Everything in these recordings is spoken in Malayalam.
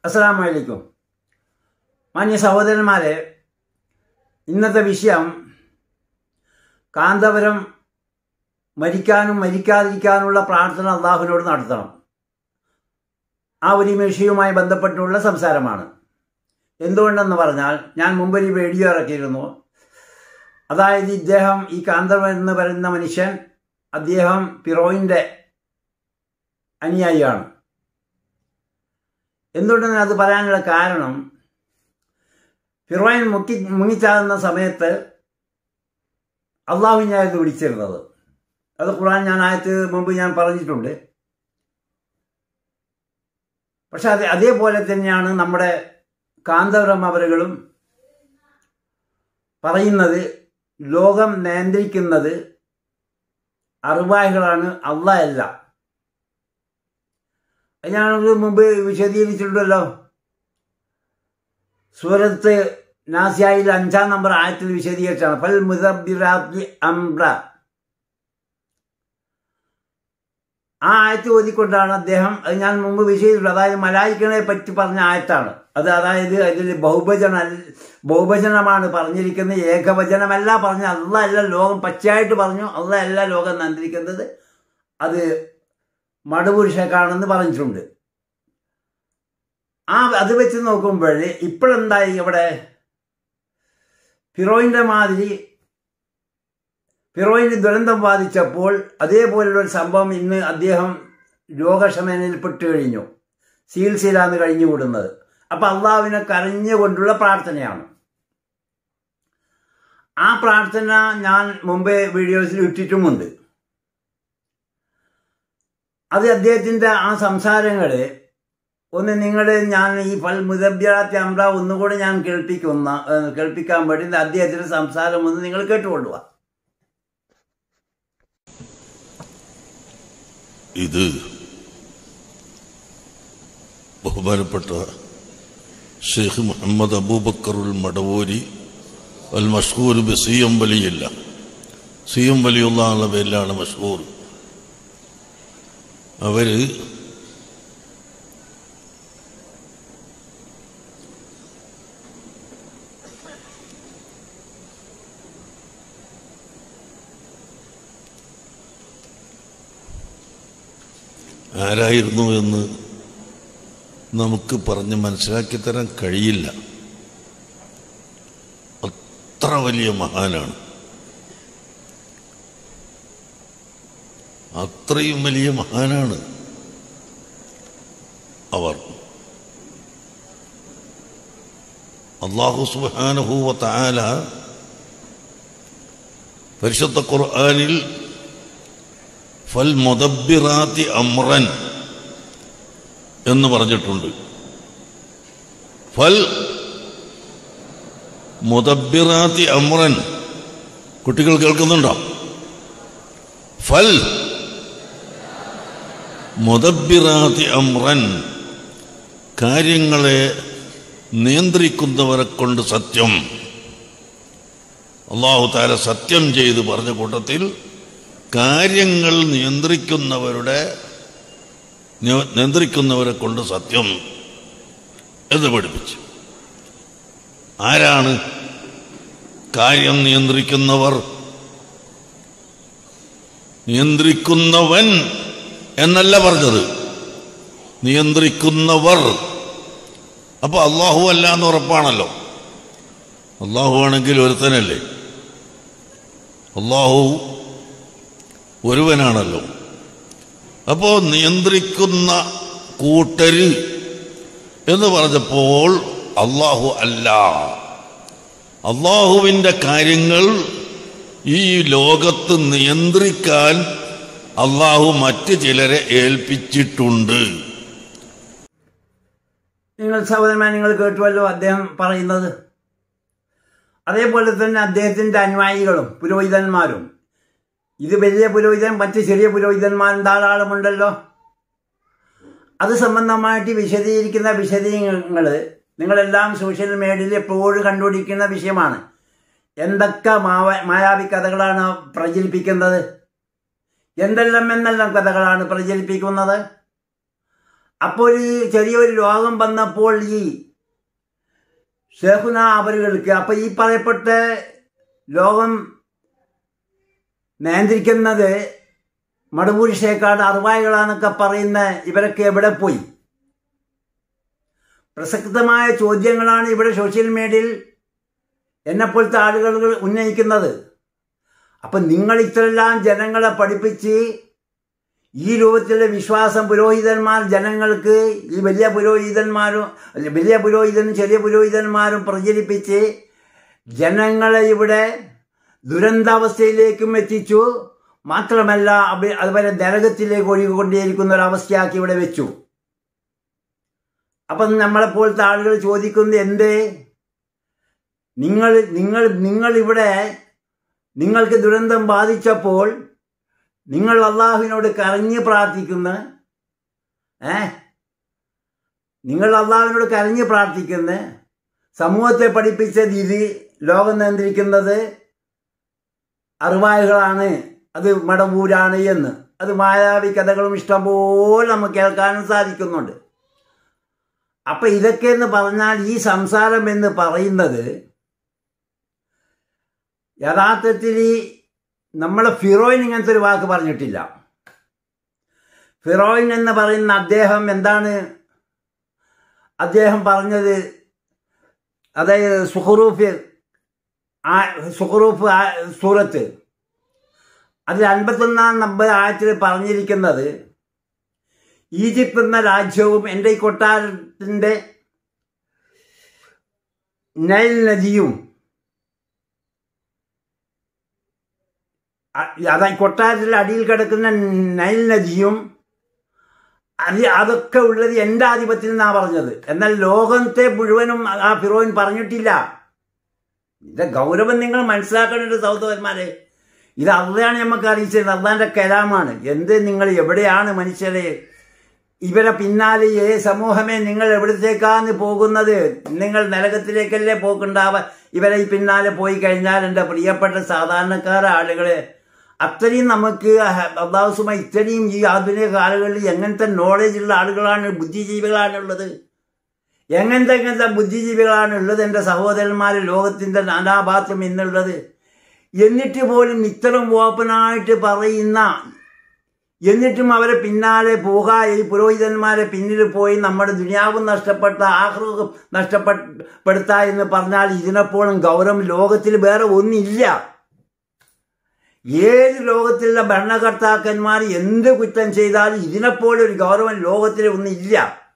അസ്സലാമലൈക്കും മാന്യ സഹോദരന്മാരെ ഇന്നത്തെ വിഷയം കാന്തപുരം മരിക്കാനും മരിക്കാതിരിക്കാനുള്ള പ്രാർത്ഥന അള്ളാഹുവിനോട് നടത്തണം ആ ഒരു വിഷയവുമായി ബന്ധപ്പെട്ടുള്ള സംസാരമാണ് എന്തുകൊണ്ടെന്ന് പറഞ്ഞാൽ ഞാൻ മുമ്പൊരു വീഡിയോ ഇറക്കിയിരുന്നു അതായത് ഇദ്ദേഹം ഈ കാന്തപുരം എന്ന് പറയുന്ന മനുഷ്യൻ അദ്ദേഹം പിറോയിൻ്റെ അനുയായിയാണ് എന്തുകൊണ്ടെന്ന് അത് പറയാനുള്ള കാരണം ഫിറോയിൻ മുക്കി മുങ്ങിച്ചാകുന്ന സമയത്ത് അള്ളാഹുവിനായിരുന്നു വിളിച്ചിരുന്നത് അത് ഖുർആൻ ഞാൻ ആയത്ത് മുമ്പ് ഞാൻ പറഞ്ഞിട്ടുണ്ട് പക്ഷെ അത് അതേപോലെ തന്നെയാണ് നമ്മുടെ കാന്തപുരം അവരുകളും പറയുന്നത് ലോകം നിയന്ത്രിക്കുന്നത് അറിവാഹികളാണ് അല്ല ഞാനത് മുമ്പ് വിശദീകരിച്ചിട്ടുണ്ടല്ലോ സൂറത്ത് നാസിയായിൽ അഞ്ചാം നമ്പർ ആയത്തിൽ വിശദീകരിച്ചാണ് ഫൽ മുദബിറാത്തി അംബ്ര ആ ആയത്ത് ഓതിക്കൊണ്ടാണ് അദ്ദേഹം അത് ഞാൻ മുമ്പ് വിശദീകരിച്ചിട്ടുണ്ട് അതായത് മലായിക്കണെ പറ്റി പറഞ്ഞ ആയത്താണ് അത് അതായത് അതിൽ ബഹുഭജന ബഹുഭജനമാണ് പറഞ്ഞിരിക്കുന്നത് ഏകവചനമല്ല പറഞ്ഞ അല്ല അല്ല ലോകം പച്ചയായിട്ട് പറഞ്ഞു അല്ല അല്ല ലോകം നിയന്ത്രിക്കുന്നത് അത് മടുപുരുഷക്കാണെന്ന് പറഞ്ഞിട്ടുണ്ട് ആ അത് വെച്ച് നോക്കുമ്പോൾ ഇപ്പോഴെന്തായി ഇവിടെ ഫിറോയിൻ്റെ മാതിരി ഫിറോയിന് ദുരന്തം ബാധിച്ചപ്പോൾ അതേപോലുള്ള ഒരു സംഭവം ഇന്ന് അദ്ദേഹം രോഗശമനയിൽപ്പെട്ട് കഴിഞ്ഞു ചികിത്സയിലാണ് കഴിഞ്ഞുകൂടുന്നത് അപ്പം അള്ളാവിനെ കരഞ്ഞുകൊണ്ടുള്ള പ്രാർത്ഥനയാണ് ആ പ്രാർത്ഥന ഞാൻ മുമ്പേ വീഡിയോസിൽ ഇട്ടിട്ടുമുണ്ട് അത് അദ്ദേഹത്തിൻ്റെ ആ സംസാരങ്ങൾ ഒന്ന് നിങ്ങളുടെ ഞാൻ ഈ ഫൽ മുദബ്യാത്തി അമ്ര ഒന്നുകൂടെ ഞാൻ കേൾപ്പിക്കുന്ന കേൾപ്പിക്കാൻ വേണ്ടി അദ്ദേഹത്തിൻ്റെ സംസാരം ഒന്ന് നിങ്ങൾ കേട്ടുകൊള്ളുക ഇത് ബഹുമാനപ്പെട്ട ഷെയ്ഖ് മുഹമ്മദ് അബൂബക്കറുൽ മടവൂരി അൽ മഷ്ഹൂർ ബി സി എം വലിയില്ല സി എം വലിയുള്ള എന്നുള്ള പേരിലാണ് മഷ്ഹൂർ അവര് ആരായിരുന്നു എന്ന് നമുക്ക് പറഞ്ഞ് മനസ്സിലാക്കി തരാൻ കഴിയില്ല അത്ര വലിയ മഹാനാണ് അത്രയും വലിയ മഹാനാണ് അവർ അള്ളാഹു സുബാനുഭൂവ താല പരിശുദ്ധ ഖുർആാനിൽ ഫൽ മുദബിറാത്തി അമ്രൻ എന്ന് പറഞ്ഞിട്ടുണ്ട് ഫൽ മുദബിറാത്തി അമ്രൻ കുട്ടികൾ കേൾക്കുന്നുണ്ടോ ഫൽ മുദബിറാത്തി അമ്രൻ കാര്യങ്ങളെ നിയന്ത്രിക്കുന്നവരെ കൊണ്ട് സത്യം അള്ളാഹു താര സത്യം ചെയ്ത് പറഞ്ഞ കൂട്ടത്തിൽ കാര്യങ്ങൾ നിയന്ത്രിക്കുന്നവരുടെ നിയന്ത്രിക്കുന്നവരെ കൊണ്ട് സത്യം എന്ന് പഠിപ്പിച്ചു ആരാണ് കാര്യം നിയന്ത്രിക്കുന്നവർ നിയന്ത്രിക്കുന്നവൻ എന്നല്ല പറഞ്ഞത് നിയന്ത്രിക്കുന്നവർ അപ്പൊ അള്ളാഹു അല്ല എന്ന് ഉറപ്പാണല്ലോ അള്ളാഹു ആണെങ്കിൽ ഒരുത്തനല്ലേ അള്ളാഹു ഒരുവനാണല്ലോ അപ്പോ നിയന്ത്രിക്കുന്ന കൂട്ടര് എന്ന് പറഞ്ഞപ്പോൾ അള്ളാഹു അല്ല അള്ളാഹുവിൻ്റെ കാര്യങ്ങൾ ഈ ലോകത്ത് നിയന്ത്രിക്കാൻ അള്ളാഹു മറ്റ് ചിലരെ ഏൽപ്പിച്ചിട്ടുണ്ട് നിങ്ങൾ സഹോദരന്മാർ നിങ്ങൾ കേട്ടുവല്ലോ അദ്ദേഹം പറയുന്നത് അതേപോലെ തന്നെ അദ്ദേഹത്തിൻ്റെ അനുയായികളും പുരോഹിതന്മാരും ഇത് വലിയ പുരോഹിതൻ മറ്റ് ചെറിയ പുരോഹിതന്മാരും ധാരാളമുണ്ടല്ലോ അത് സംബന്ധമായിട്ട് വിശദീകരിക്കുന്ന വിശദീകരണങ്ങൾ നിങ്ങളെല്ലാം സോഷ്യൽ മീഡിയയിൽ എപ്പോഴും കണ്ടുപിടിക്കുന്ന വിഷയമാണ് എന്തൊക്കെ മാവ മായാവി കഥകളാണ് പ്രചരിപ്പിക്കുന്നത് എന്തെല്ലാം എന്നെല്ലാം കഥകളാണ് പ്രചരിപ്പിക്കുന്നത് അപ്പോൾ ഈ ചെറിയൊരു രോഗം വന്നപ്പോൾ ഈ ഷേഖുന അവരുകൾക്ക് അപ്പൊ ഈ പറയപ്പെട്ട ലോകം നിയന്ത്രിക്കുന്നത് മടവൂരി ഷേക്കാട് അറുവായികളാന്നൊക്കെ പറയുന്ന ഇവരൊക്കെ എവിടെ പോയി പ്രസക്തമായ ചോദ്യങ്ങളാണ് ഇവിടെ സോഷ്യൽ മീഡിയയിൽ എന്നെപ്പോലത്തെ ആളുകൾ ഉന്നയിക്കുന്നത് അപ്പം നിങ്ങൾ ഇത്രയെല്ലാം ജനങ്ങളെ പഠിപ്പിച്ച് ഈ രൂപത്തിലുള്ള വിശ്വാസം പുരോഹിതന്മാർ ജനങ്ങൾക്ക് ഈ വലിയ പുരോഹിതന്മാരും അല്ല, വലിയ പുരോഹിതനും ചെറിയ പുരോഹിതന്മാരും പ്രചരിപ്പിച്ച് ജനങ്ങളെ ഇവിടെ ദുരന്താവസ്ഥയിലേക്കും എത്തിച്ചു മാത്രമല്ല അവ- അതുപോലെ നരകത്തിലേക്ക് ഒഴുകിക്കൊണ്ടേയിരിക്കുന്ന ഒരവസ്ഥയാക്കി ഇവിടെ വെച്ചു അപ്പം നമ്മളെപ്പോലത്തെ ആളുകൾ ചോദിക്കുന്നത് എന്തേ നിങ്ങൾ നിങ്ങൾ നിങ്ങൾ ഇവിടെ നിങ്ങൾക്ക് ദുരന്തം ബാധിച്ചപ്പോൾ നിങ്ങൾ അള്ളാഹുവിനോട് കരഞ്ഞ് പ്രാർത്ഥിക്കുന്ന ഏ നിങ്ങൾ അള്ളാഹുവിനോട് കരഞ്ഞ് പ്രാർത്ഥിക്കുന്ന സമൂഹത്തെ പഠിപ്പിച്ച രീതി ലോകം നിയന്ത്രിക്കുന്നത് അറിവായികളാണ് അത് മടവൂരാണ് എന്ന് അത് മായാവി കഥകളും ഇഷ്ടംപോലെ നമുക്ക് കേൾക്കാനും സാധിക്കുന്നുണ്ട് അപ്പൊ ഇതൊക്കെ എന്ന് പറഞ്ഞാൽ ഈ സംസാരം എന്ന് പറയുന്നത് യഥാർത്ഥത്തിൽ ഈ നമ്മളെ ഫിറോയിൻ ഇങ്ങനത്തെ ഒരു വാക്ക് പറഞ്ഞിട്ടില്ല ഫിറോയിൻ എന്ന് പറയുന്ന അദ്ദേഹം എന്താണ് അദ്ദേഹം പറഞ്ഞത് അതായത് സുഹറൂഫ് ആ സുഹറൂഫ് ആ സൂറത്ത് അതിൽ അൻപത്തൊന്നാം നമ്പർ ആയത്തിൽ പറഞ്ഞിരിക്കുന്നത് ഈജിപ്ത് എന്ന രാജ്യവും എൻ്റെ ഈ കൊട്ടാരത്തിൻ്റെ നൈൽ നദിയും അ- അതാ കൊട്ടാരത്തിൻ്റെ അടിയിൽ കിടക്കുന്ന നൈൽ നദിയും അത് അതൊക്കെ ഉള്ളത് എൻ്റെ ആധിപത്യത്തിൽ നിന്നാണ് പറഞ്ഞത് എന്നാൽ ലോകത്തെ മുഴുവനും ആ ഫിറോയിൻ പറഞ്ഞിട്ടില്ല ഇതിന്റെ ഗൗരവം നിങ്ങൾ മനസ്സിലാക്കേണ്ട സഹോദരന്മാരെ ഇത് അള്ളയാണ് നമുക്ക് അറിയിച്ചത് അള്ളാന്റെ കലാമാണ് എന്ത് നിങ്ങൾ എവിടെയാണ് മനുഷ്യരെ ഇവരെ പിന്നാലെ ഏ സമൂഹമേ നിങ്ങൾ എവിടത്തേക്കാണ് പോകുന്നത് നിങ്ങൾ നരകത്തിലേക്കല്ലേ പോക്കുണ്ടാവ ഇവരെ ഈ പിന്നാലെ പോയി കഴിഞ്ഞാൽ എൻ്റെ പ്രിയപ്പെട്ട സാധാരണക്കാര ആളുകളെ അത്രയും നമുക്ക് അള്ളാഹുസുമ ഇത്രയും ഈ ആധുനിക കാലങ്ങളിൽ എങ്ങനത്തെ നോളേജ് ഉള്ള ആളുകളാണ് ബുദ്ധിജീവികളാണ് ഉള്ളത് എങ്ങനത്തെ എങ്ങനത്തെ ബുദ്ധിജീവികളാണ് ഉള്ളത് എൻ്റെ സഹോദരന്മാർ ലോകത്തിൻ്റെ നാനാഭാഗത്തും ഇന്നുള്ളത് എന്നിട്ട് പോലും ഇത്തരം ഓപ്പണായിട്ട് പറയുന്ന എന്നിട്ടും അവരെ പിന്നാലെ പോകാ ഈ പുരോഹിതന്മാരെ പിന്നിൽ പോയി നമ്മുടെ ദുനിയാവും നഷ്ടപ്പെട്ട ആഹ്ലവും നഷ്ടപ്പെടുത്ത എന്ന് പറഞ്ഞാൽ ഇതിനെപ്പോഴും ഗൗരവം ലോകത്തിൽ വേറെ ഒന്നില്ല ഏത് ലോകത്തിലുള്ള ഭരണകർത്താക്കന്മാർ എന്ത് കുറ്റം ചെയ്താലും ഇതിനെപ്പോലെ ഒരു ഗൗരവം ലോകത്തിൽ ഒന്നില്ല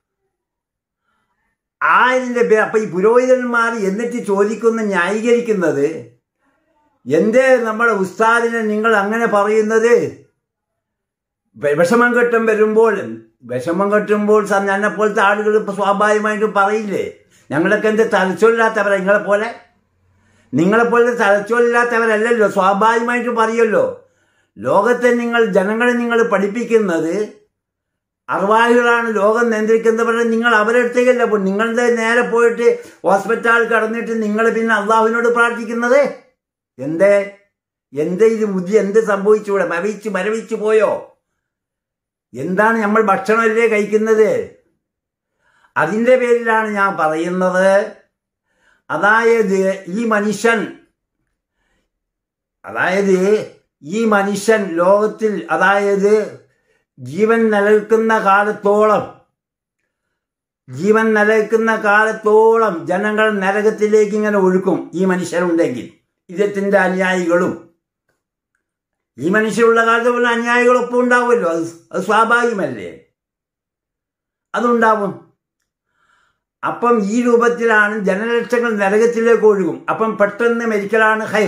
ആരിന്റെ പേര് അപ്പൊ ഈ പുരോഹിതന്മാർ എന്നിട്ട് ചോദിക്കുന്ന ന്യായീകരിക്കുന്നത് എന്തേ നമ്മുടെ ഉസ്താദിനെ നിങ്ങൾ അങ്ങനെ പറയുന്നത് വെ- വിഷമം കെട്ടും വരുമ്പോൾ വിഷമം കെട്ടുമ്പോൾ എന്നെ പോലത്തെ ആളുകൾ ഇപ്പൊ സ്വാഭാവികമായിട്ടും പറയില്ലേ ഞങ്ങളൊക്കെ എന്ത് തലച്ചോലില്ലാത്തവരാ നിങ്ങളെ പോലെ നിങ്ങളെപ്പോലെ തലച്ചോലില്ലാത്തവരല്ലല്ലോ സ്വാഭാവികമായിട്ടും പറയുമല്ലോ ലോകത്തെ നിങ്ങൾ ജനങ്ങളെ നിങ്ങൾ പഠിപ്പിക്കുന്നത് അർവാഹികളാണ് ലോകം നിയന്ത്രിക്കുന്നവരെ നിങ്ങൾ അവരുടെ അടുത്തേക്കല്ല പോ നിങ്ങളുടെ നേരെ പോയിട്ട് ഹോസ്പിറ്റലിൽ കടന്നിട്ട് നിങ്ങൾ പിന്നെ അള്ളാഹുവിനോട് പ്രാർത്ഥിക്കുന്നത് എന്തേ എന്തേ ഇത് ബുദ്ധി എന്ത് സംഭവിച്ചുകൂടെ മരവിച്ച് മരവിച്ചു പോയോ എന്താണ് നമ്മൾ ഭക്ഷണമല്ലേ കഴിക്കുന്നത് അതിൻ്റെ പേരിലാണ് ഞാൻ പറയുന്നത് അതായത് ഈ മനുഷ്യൻ അതായത് ഈ മനുഷ്യൻ ലോകത്തിൽ അതായത് ജീവൻ നിലനിൽക്കുന്ന കാലത്തോളം ജീവൻ നിലനിൽക്കുന്ന കാലത്തോളം ജനങ്ങൾ നരകത്തിലേക്ക് ഇങ്ങനെ ഒഴുക്കും ഈ മനുഷ്യരുണ്ടെങ്കിൽ ഇദ്ദേഹത്തിൻ്റെ അനുയായികളും ഈ മനുഷ്യരുള്ള കാലത്ത് പോലെ അനുയായികളൊപ്പം ഉണ്ടാവുമല്ലോ അത് അത് സ്വാഭാവികമല്ലേ അതുണ്ടാവും അപ്പം ഈ രൂപത്തിലാണ് ജനലക്ഷങ്ങൾ നരകത്തിലേക്ക് ഒഴുകും അപ്പം പെട്ടെന്ന് മരിക്കലാണ് ഹൈർ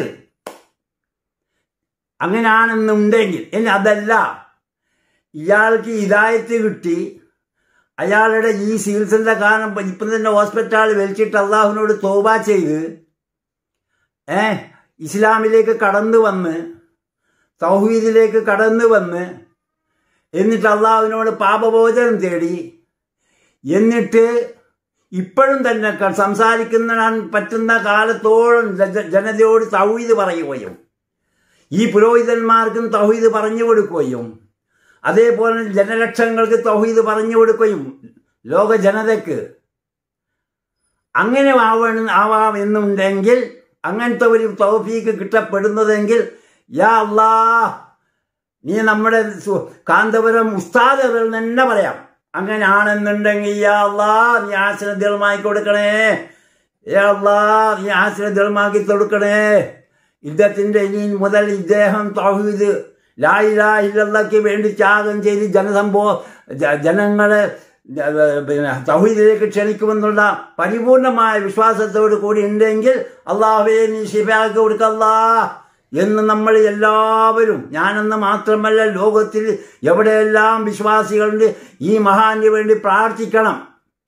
അങ്ങനെയാണെന്നുണ്ടെങ്കിൽ ഇനി അതല്ല ഇയാൾക്ക് ഇതായത്ത് കിട്ടി അയാളുടെ ഈ ചികിത്സന്റെ കാരണം ഇപ്പം തന്നെ ഹോസ്പിറ്റലിൽ വലിച്ചിട്ട് അള്ളാഹുവിനോട് തോബ ചെയ്ത് ഏ ഇസ്ലാമിലേക്ക് കടന്നു വന്ന് തൗഹീദിലേക്ക് കടന്നു വന്ന് എന്നിട്ട് അള്ളാഹുവിനോട് പാപബോധനം തേടി എന്നിട്ട് ഇപ്പോഴും തന്നെ ക- സംസാരിക്കുന്ന പറ്റുന്ന കാലത്തോളം ജ- ജനതയോട് തൗഹീദ് പറയുകയും ഈ പുരോഹിതന്മാർക്കും തൗഹീദ് പറഞ്ഞു കൊടുക്കുകയും അതേപോലെ ജനലക്ഷങ്ങൾക്ക് തൗഹീദ് പറഞ്ഞു കൊടുക്കുകയും ലോക ജനതയ്ക്ക് അങ്ങനെ ആവണം ആവാം എന്നുണ്ടെങ്കിൽ അങ്ങനത്തെ ഒരു തൗഫീക്ക് കിട്ടപ്പെടുന്നതെങ്കിൽ യാ അല്ലാ നീ നമ്മുടെ സു- കാന്തപുരം ഉസ്താദുകൾ തന്നെ പറയാം അങ്ങനെ ആണെന്നുണ്ടെങ്കിൽ യാ അല്ലാ നീ ആശ്രദ്ധമാക്കി കൊടുക്കണേ യാ അല്ലാ നീ ആശ്രദ്ധമാക്കി കൊടുക്കണേ ഇദ്ദേഹത്തിന്റെ ഇനി മുതൽ ഇദ്ദേഹം തൗഹീദ് ലായിലാഹില്ലക്ക് വേണ്ടി ത്യാഗം ചെയ്ത് ജനസംഭവ ജ- ജനങ്ങളെ ജ- പിന്നെ തൗഹീദിലേക്ക് ക്ഷണിക്കുമെന്നുള്ള പരിപൂർണമായ വിശ്വാസത്തോട് കൂടി ഉണ്ടെങ്കിൽ അള്ളാഹുവേ നീ ശിഫാക്കി കൊടുക്കല്ലാ എന്ന് നമ്മൾ എല്ലാവരും ഞാനെന്ന് മാത്രമല്ല ലോകത്തിൽ എവിടെയെല്ലാം വിശ്വാസികളുണ്ട് ഈ മഹാന് വേണ്ടി പ്രാർത്ഥിക്കണം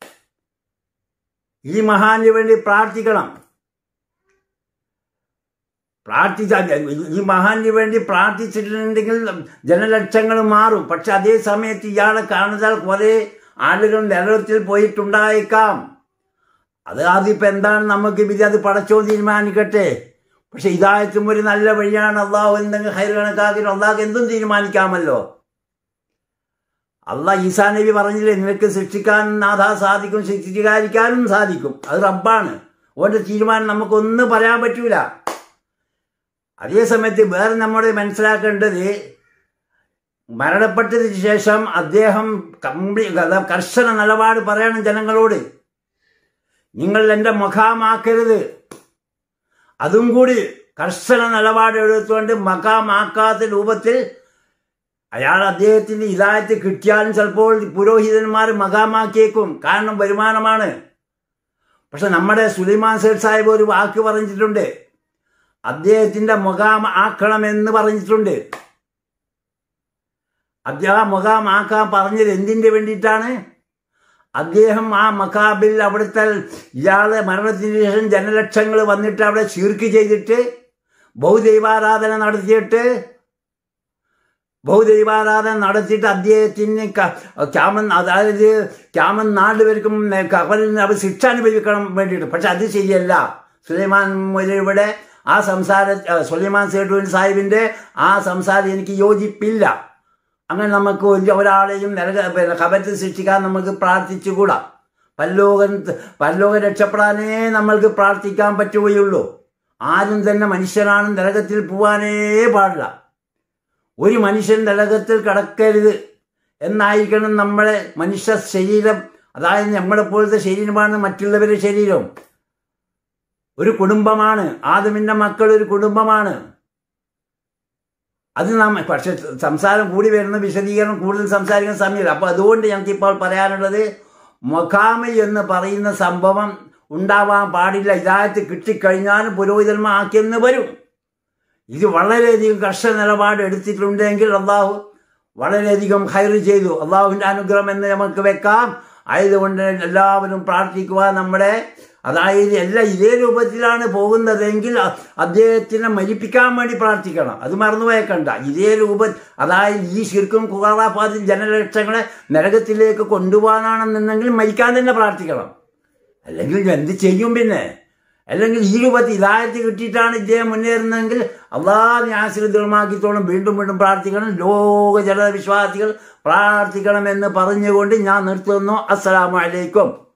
ഈ മഹാന് വേണ്ടി പ്രാർത്ഥിക്കണം പ്രാർത്ഥിച്ച ഈ മഹാന് വേണ്ടി പ്രാർത്ഥിച്ചിട്ടുണ്ടെങ്കിൽ ജനലക്ഷങ്ങൾ മാറും പക്ഷെ അതേ സമയത്ത് ഇയാളെ കാണുതാൽ കുറെ ആളുകൾ നരകത്തിൽ പോയിട്ടുണ്ടായേക്കാം അത് അതിപ്പോ എന്താണ് നമുക്ക് വിധി അത് പടച്ചോ തീരുമാനിക്കട്ടെ പക്ഷെ ഇതായത്തും ഒരു നല്ല വഴിയാണ് അള്ളാഹു എന്തെങ്കിലും ഹൈർ കണക്കാക്കി അള്ളാഹ് എന്തും തീരുമാനിക്കാമല്ലോ അള്ളാഹ് ഈസാ നബി പറഞ്ഞില്ലേ നിനക്ക് സൃഷ്ടിക്കാൻ നാഥാ സാധിക്കും ശിക്ഷിക്കാതിരിക്കാനും സാധിക്കും അത് റബ്ബാണ് ഓന്റെ തീരുമാനം നമുക്കൊന്നും പറയാൻ പറ്റൂല അതേ സമയത്ത് വേറെ നമ്മൾ മനസ്സിലാക്കേണ്ടത് മരണപ്പെട്ടതിന് ശേഷം അദ്ദേഹം കംപ്ലീ കർശന നിലപാട് പറയണം ജനങ്ങളോട് നിങ്ങൾ എൻ്റെ മുഖാമാക്കരുത് അതും കൂടി കർശന നിലപാട് എടുത്തുകൊണ്ട് മകാമാക്കാത്ത രൂപത്തിൽ അയാൾ അദ്ദേഹത്തിന് ഇതായിട്ട് കിട്ടിയാലും ചിലപ്പോൾ പുരോഹിതന്മാർ മകാമാക്കിയേക്കും കാരണം വരുമാനമാണ് പക്ഷെ നമ്മുടെ സുലൈമാൻ സേഡ് സാഹിബ് ഒരു വാക്ക് പറഞ്ഞിട്ടുണ്ട് അദ്ദേഹത്തിന്റെ മുഖാം ആക്കണമെന്ന് പറഞ്ഞിട്ടുണ്ട് അദ്ദേഹം മുഖാമാക്കാൻ പറഞ്ഞത് എന്തിന്റെ വേണ്ടിയിട്ടാണ് അദ്ദേഹം ആ മക്കാബിൽ അവിടുത്തെ ഇയാളെ മരണത്തിന് ശേഷം ജനലക്ഷങ്ങൾ വന്നിട്ട് അവിടെ ശീർക്ക് ചെയ്തിട്ട് ബഹുദൈവാരാധന നടത്തിയിട്ട് ബഹുദൈവാരാധന നടത്തിയിട്ട് അദ്ദേഹത്തിന് ക്യാമൻ അതായത് ക്യാമൻ നാലുപേർക്കും കവലിന് അവർ ശിക്ഷ അനുഭവിക്കണം വേണ്ടിയിട്ട് പക്ഷെ അത് ശരിയല്ല സുലൈമാൻ മൊലിയുടെ ആ സംസാര സുലൈമാൻ സേട്ടുവിൻ സാഹിബിന്റെ ആ സംസാരം എനിക്ക് യോജിപ്പില്ല അങ്ങനെ നമുക്ക് ഒരു ഒരാളെയും നരക പിന്നെ കബറ്റ് സൃഷ്ടിക്കാൻ നമുക്ക് പ്രാർത്ഥിച്ചുകൂടാ പല്ലോകൻ പല്ലോകൻ രക്ഷപ്പെടാനേ നമ്മൾക്ക് പ്രാർത്ഥിക്കാൻ പറ്റുകയുള്ളൂ ആരും തന്നെ മനുഷ്യനാണ് നരകത്തിൽ പോവാനേ പാടില്ല ഒരു മനുഷ്യൻ നരകത്തിൽ കടക്കരുത് എന്നായിരിക്കണം നമ്മളെ മനുഷ്യ ശരീരം അതായത് നമ്മളെ പോലത്തെ ശരീരമാണ് മറ്റുള്ളവരുടെ ശരീരം ഒരു കുടുംബമാണ് ആദമിന്റെ മക്കൾ ഒരു കുടുംബമാണ് അത് നാം പക്ഷെ സംസാരം കൂടി വരുന്ന വിശദീകരണം കൂടുതൽ സംസാരിക്കുന്ന സമയമില്ല അപ്പൊ അതുകൊണ്ട് ഞങ്ങൾക്ക് ഇപ്പോൾ പറയാനുള്ളത് മൊഖാമി എന്ന് പറയുന്ന സംഭവം ഉണ്ടാവാൻ പാടില്ല ഇതായത്ത് കിട്ടിക്കഴിഞ്ഞാലും പുരോഹിതന്മാർ ആക്കിയെന്ന് വരും ഇത് വളരെയധികം കർശന നിലപാട് എടുത്തിട്ടുണ്ടെങ്കിൽ അള്ളാഹു വളരെയധികം ഹൈർ ചെയ്തു അള്ളാഹുവിൻ്റെ അനുഗ്രഹം എന്ന് നമുക്ക് വെക്കാം ആയതുകൊണ്ട് എല്ലാവരും പ്രാർത്ഥിക്കുക നമ്മുടെ അതായത് എല്ലാം ഇതേ രൂപത്തിലാണ് പോകുന്നതെങ്കിൽ അദ്ദേഹത്തിനെ മരിപ്പിക്കാൻ വേണ്ടി പ്രാർത്ഥിക്കണം അത് മറന്നുപോയേക്കണ്ട ഇതേ രൂപ അതായത് ഈ ശിർക്കും കുറാഫാദും ജനലക്ഷങ്ങളെ നരകത്തിലേക്ക് കൊണ്ടുപോകാനാണെന്നുണ്ടെങ്കിൽ മരിക്കാൻ തന്നെ പ്രാർത്ഥിക്കണം അല്ലെങ്കിൽ എന്ത് ചെയ്യും പിന്നെ അല്ലെങ്കിൽ ഈ രൂപത്തിൽ ഇതായത്ത് കിട്ടിയിട്ടാണ് ഇദ്ദേഹം മുന്നേറുന്നതെങ്കിൽ അള്ളാഹ് ആശ്രിതമാക്കിത്തോളം വീണ്ടും വീണ്ടും പ്രാർത്ഥിക്കണം ലോക ജനവിശ്വാസികൾ പ്രാർത്ഥിക്കണമെന്ന് പറഞ്ഞുകൊണ്ട് ഞാൻ നിർത്തുന്നു അസ്സലാമലൈക്കും